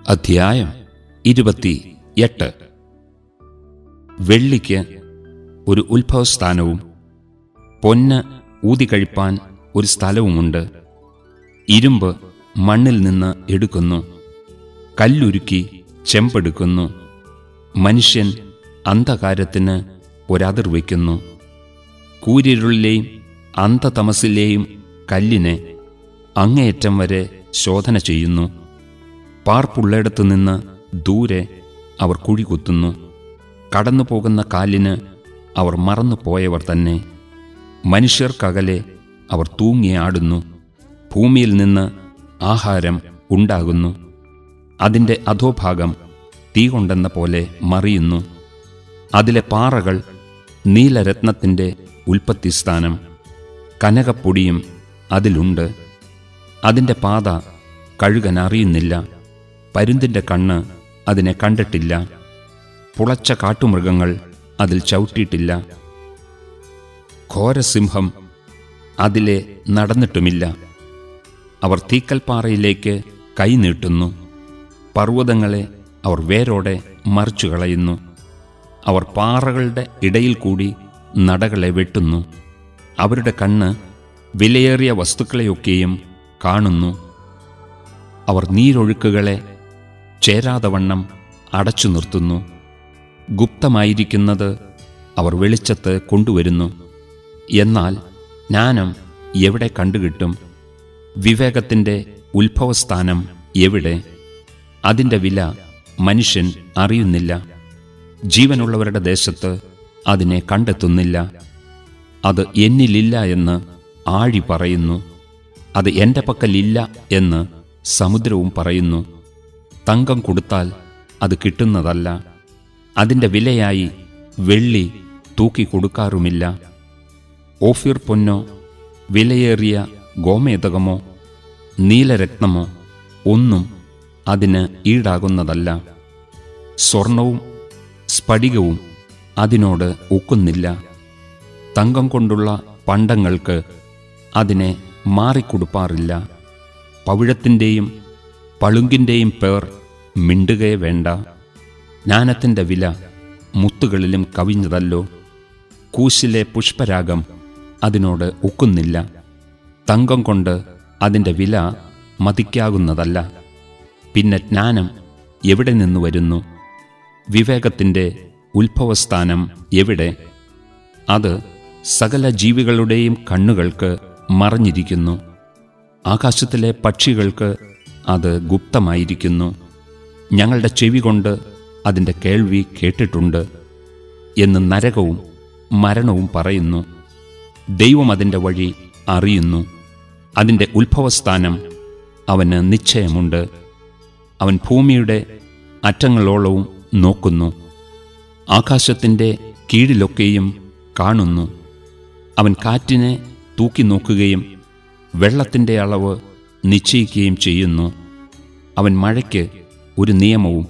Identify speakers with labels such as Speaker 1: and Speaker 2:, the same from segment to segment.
Speaker 1: അധ്യായം ഇരുപത്തി എട്ട് വെള്ളിക്ക് ഒരു ഉത്ഭവസ്ഥാനവും പൊന്ന് ഊതിക്കഴിപ്പാൻ ഒരു സ്ഥലവുമുണ്ട് ഇരുമ്പ് മണ്ണിൽ നിന്ന് എടുക്കുന്നു കല്ലുരുക്കി ചെമ്പെടുക്കുന്നു മനുഷ്യൻ അന്ധകാരത്തിന് ഒരതിർ വയ്ക്കുന്നു കൂരിരുളിലെയും അന്ധതമസിലെയും കല്ലിനെ അങ്ങേയറ്റം വരെ ശോധന ചെയ്യുന്നു പാർപ്പുള്ളിടത്തു നിന്ന് ദൂരെ അവർ കുഴി കുത്തുന്നു കടന്നു പോകുന്ന കാലിന് അവർ മറന്നു പോയവർ തന്നെ മനുഷ്യർക്കകലെ അവർ തൂങ്ങിയാടുന്നു ഭൂമിയിൽ നിന്ന് ആഹാരം ഉണ്ടാകുന്നു അതിൻ്റെ അധോഭാഗം തീ കൊണ്ടെന്ന പോലെ മറിയുന്നു അതിലെ പാറകൾ നീലരത്നത്തിൻ്റെ ഉൽപ്പത്തിസ്ഥാനം കനകപ്പൊടിയും അതിലുണ്ട് അതിൻ്റെ പാത കഴുകൻ അറിയുന്നില്ല പരുന്തിൻ്റെ കണ്ണ് അതിനെ കണ്ടിട്ടില്ല പുളച്ച കാട്ടുമൃഗങ്ങൾ അതിൽ ചവിട്ടിയിട്ടില്ല ഘോരസിംഹം അതിലെ നടന്നിട്ടുമില്ല അവർ തീക്കൽപ്പാറയിലേക്ക് കൈ നീട്ടുന്നു പർവ്വതങ്ങളെ അവർ വേരോടെ മറിച്ചു കളയുന്നു അവർ പാറകളുടെ ഇടയിൽ കൂടി നടകളെ വെട്ടുന്നു അവരുടെ കണ്ണ് വിലയേറിയ വസ്തുക്കളെയൊക്കെയും കാണുന്നു അവർ നീരൊഴുക്കുകളെ ചേരാതവണ്ണം അടച്ചു നിർത്തുന്നു ഗുപ്തമായിരിക്കുന്നത് അവർ വെളിച്ചത്ത് കൊണ്ടുവരുന്നു എന്നാൽ ജ്ഞാനം എവിടെ കണ്ടുകിട്ടും വിവേകത്തിൻ്റെ ഉത്ഭവസ്ഥാനം എവിടെ അതിൻ്റെ വില മനുഷ്യൻ അറിയുന്നില്ല ജീവനുള്ളവരുടെ ദേശത്ത് അതിനെ കണ്ടെത്തുന്നില്ല അത് എന്നിലില്ല എന്ന് ആഴി പറയുന്നു അത് എൻ്റെ പക്കലില്ല എന്ന് സമുദ്രവും പറയുന്നു തങ്കം കൊടുത്താൽ അത് കിട്ടുന്നതല്ല അതിൻ്റെ വിലയായി വെള്ളി തൂക്കി കൊടുക്കാറുമില്ല ഓഫീർ പൊന്നോ വിലയേറിയ ഗോമേതകമോ നീലരത്നമോ ഒന്നും അതിന് ഈടാകുന്നതല്ല സ്വർണവും സ്ഫടികവും അതിനോട് ഒക്കുന്നില്ല തങ്കം കൊണ്ടുള്ള പണ്ടങ്ങൾക്ക് അതിനെ മാറിക്കൊടുപ്പാറില്ല പവിഴത്തിൻ്റെയും പളുങ്കിൻ്റെയും പേർ മിണ്ടുകയെ വേണ്ട ജ്ഞാനത്തിൻ്റെ വില മുത്തുകളിലും കവിഞ്ഞതല്ലോ കൂശിലെ പുഷ്പരാഗം അതിനോട് ഒക്കുന്നില്ല തങ്കം കൊണ്ട് അതിൻ്റെ വില മതിക്കാകുന്നതല്ല പിന്നെ ജ്ഞാനം എവിടെ നിന്ന് വരുന്നു വിവേകത്തിൻ്റെ ഉത്ഭവസ്ഥാനം എവിടെ അത് സകല ജീവികളുടെയും കണ്ണുകൾക്ക് മറഞ്ഞിരിക്കുന്നു ആകാശത്തിലെ പക്ഷികൾക്ക് അത് ഗുപ്തമായിരിക്കുന്നു ഞങ്ങളുടെ ചെവി കൊണ്ട് അതിൻ്റെ കേൾവി കേട്ടിട്ടുണ്ട് എന്ന് നരകവും മരണവും പറയുന്നു ദൈവം അതിൻ്റെ വഴി അറിയുന്നു അതിൻ്റെ ഉത്ഭവസ്ഥാനം അവന് നിശ്ചയമുണ്ട് അവൻ ഭൂമിയുടെ അറ്റങ്ങളോളവും നോക്കുന്നു ആകാശത്തിൻ്റെ കീഴിലൊക്കെയും കാണുന്നു അവൻ കാറ്റിനെ തൂക്കി നോക്കുകയും വെള്ളത്തിൻ്റെ അളവ് നിശ്ചയിക്കുകയും ചെയ്യുന്നു അവൻ മഴയ്ക്ക് ഒരു നിയമവും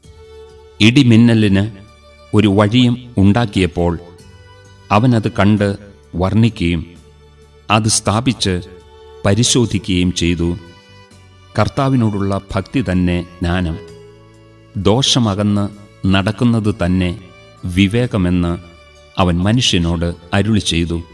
Speaker 1: ഇടിമിന്നലിന് ഒരു വഴിയും ഉണ്ടാക്കിയപ്പോൾ അവനത് കണ്ട് വർണ്ണിക്കുകയും അത് സ്ഥാപിച്ച് പരിശോധിക്കുകയും ചെയ്തു കർത്താവിനോടുള്ള ഭക്തി തന്നെ ജ്ഞാനം ദോഷമകന്ന് നടക്കുന്നത് തന്നെ വിവേകമെന്ന് അവൻ മനുഷ്യനോട് അരുളി ചെയ്തു